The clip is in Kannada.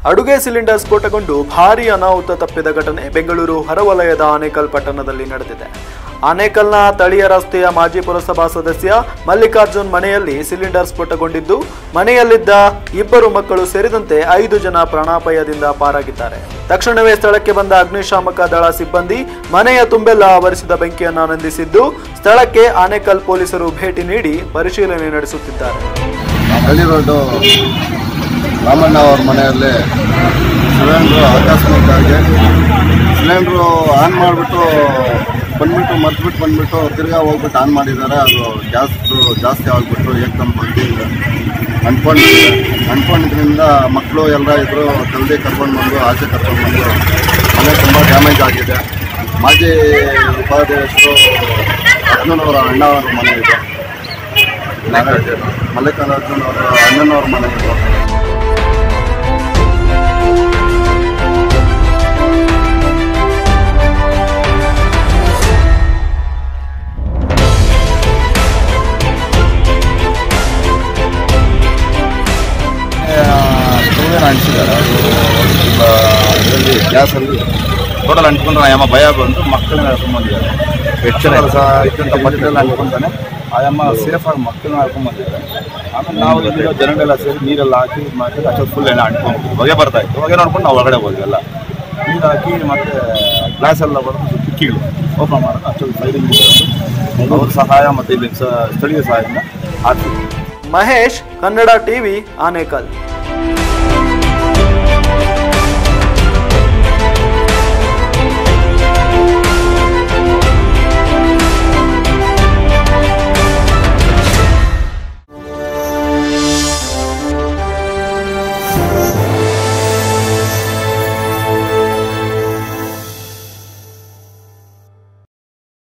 ಅಡುಗೆ ಸಿಲಿಂಡರ್ ಸ್ಫೋಟಗೊಂಡು ಭಾರೀ ಅನಾಹುತ ತಪ್ಪಿದ ಘಟನೆ ಬೆಂಗಳೂರು ಹೊರವಲಯದ ಆನೇಕಲ್ ಪಟ್ಟಣದಲ್ಲಿ ನಡೆದಿದೆ ಆನೇಕಲ್ನ ತಳಿಯ ರಸ್ತೆಯ ಮಾಜಿ ಪುರಸಭಾ ಸದಸ್ಯ ಮಲ್ಲಿಕಾರ್ಜುನ್ ಮನೆಯಲ್ಲಿ ಸಿಲಿಂಡರ್ ಸ್ಫೋಟಗೊಂಡಿದ್ದು ಮನೆಯಲ್ಲಿದ್ದ ಇಬ್ಬರು ಮಕ್ಕಳು ಸೇರಿದಂತೆ ಐದು ಜನ ಪ್ರಾಣಾಪಾಯದಿಂದ ಪಾರಾಗಿದ್ದಾರೆ ತಕ್ಷಣವೇ ಸ್ಥಳಕ್ಕೆ ಬಂದ ಅಗ್ನಿಶಾಮಕ ದಳ ಸಿಬ್ಬಂದಿ ಮನೆಯ ತುಂಬೆಲ್ಲ ಆವರಿಸಿದ ಬೆಂಕಿಯನ್ನು ನಂದಿಸಿದ್ದು ಸ್ಥಳಕ್ಕೆ ಆನೇಕಲ್ ಪೊಲೀಸರು ಭೇಟಿ ನೀಡಿ ಪರಿಶೀಲನೆ ನಡೆಸುತ್ತಿದ್ದಾರೆ ಹಳ್ಳಿ ರೋಡು ರಾಮಣ್ಣ ಅವ್ರ ಮನೆಯಲ್ಲಿ ಸಿಲಿಂಡ್ರು ಆಕಸ್ಮಿಕವಾಗಿ ಸಿಲಿಂಡ್ರು ಆನ್ ಮಾಡಿಬಿಟ್ಟು ಬಂದ್ಬಿಟ್ಟು ಮರ್ತ್ಬಿಟ್ಟು ಬಂದ್ಬಿಟ್ಟು ತಿರ್ಗಾ ಹೋಗ್ಬಿಟ್ಟು ಆನ್ ಮಾಡಿದ್ದಾರೆ ಅದು ಗ್ಯಾಸ್ ಜಾಸ್ತಿ ಆಗಿಬಿಟ್ಟು ಏಕದಮ್ ಬಂದು ಅಂದ್ಕೊಂಡಿದೆ ಅಂದ್ಕೊಂಡಿದ್ರಿಂದ ಮಕ್ಕಳು ಎಲ್ಲ ಇದ್ರು ಜಲ್ದಿ ಕರ್ಕೊಂಡು ಬಂದು ಆಚೆ ಕರ್ಕೊಂಡು ಬಂದು ಮನೆ ತುಂಬ ಡ್ಯಾಮೇಜ್ ಆಗಿದೆ ಮಾಜಿ ಉಪಾಧ್ಯಕ್ಷರು ಅರ್ಜುನವರ ಅಣ್ಣ ಅವ್ರ ಮನೆ ಇದೆ ಮಲ್ಲಿಕಾರ್ಜುನ್ ಅವರ ಅಣ್ಣನವ್ರ ಮನೆ ಇದು ಸ್ಟೋವೇನು ಅಂಟಿಸಿದ್ದಾರೆ ಅದು ತುಂಬ ಇದರಲ್ಲಿ ಗ್ಯಾಸಲ್ಲಿ ಟೋಟಲ್ ಅಂಟ್ಕೊಂಡ್ರೆ ಆಯಮ್ಮ ಭಯ ಬಂದು ಮಕ್ಕಳನ್ನ ಕರ್ಕೊಂಡ್ ಬಂದಿದ್ದಾರೆ ಹೆಚ್ಚು ಸಹ ಇದ್ದಂಥ ಮಕ್ಕಳೆಲ್ಲ ಅಂಟ್ಕೊಂತಾನೆ ಆಯಮ್ಮ ಸೇಫಾಗಿ ಮಕ್ಕಳನ್ನ ಕರ್ಕೊಂಡ್ ಬಂದಿದ್ದಾರೆ ಆಮೇಲೆ ನಾವು ಇಲ್ಲಿರೋ ಜನಗಳೆಲ್ಲ ಸೇರಿ ನೀರೆಲ್ಲ ಹಾಕಿ ಇದು ಮಾಡಿ ಅಷ್ಟೊಂದು ಫುಲ್ ಎಲ್ಲ ಅಂಟ್ಕೊಂಡ್ಬಿಟ್ಟು ಹೊಗೆ ಬರ್ತಾ ಇತ್ತು ಹೊಗೆ ನೋಡ್ಕೊಂಡು ನಾವು ಒಳಗಡೆ ಹೋದ್ವಿ ಎಲ್ಲ ನೀರು ಹಾಕಿ ಮತ್ತೆ ಗ್ಲಾಸ್ ಎಲ್ಲ ಬರೋದು ಕಿಕ್ಕಿಗಳು ಓಪನ್ ಮಾಡೋದು ಅಷ್ಟೊಂದು ಸೈಡಿಂಗ್ ಅವ್ರ ಸಹಾಯ ಮತ್ತು ಇಲ್ಲಿ ಸ- ಸ್ಥಳೀಯ ಸಹಾಯದಿಂದ ಆಗ್ತಿತ್ತು ಮಹೇಶ್ ಕನ್ನಡ ಟಿವಿ ಆನೇಕಲ್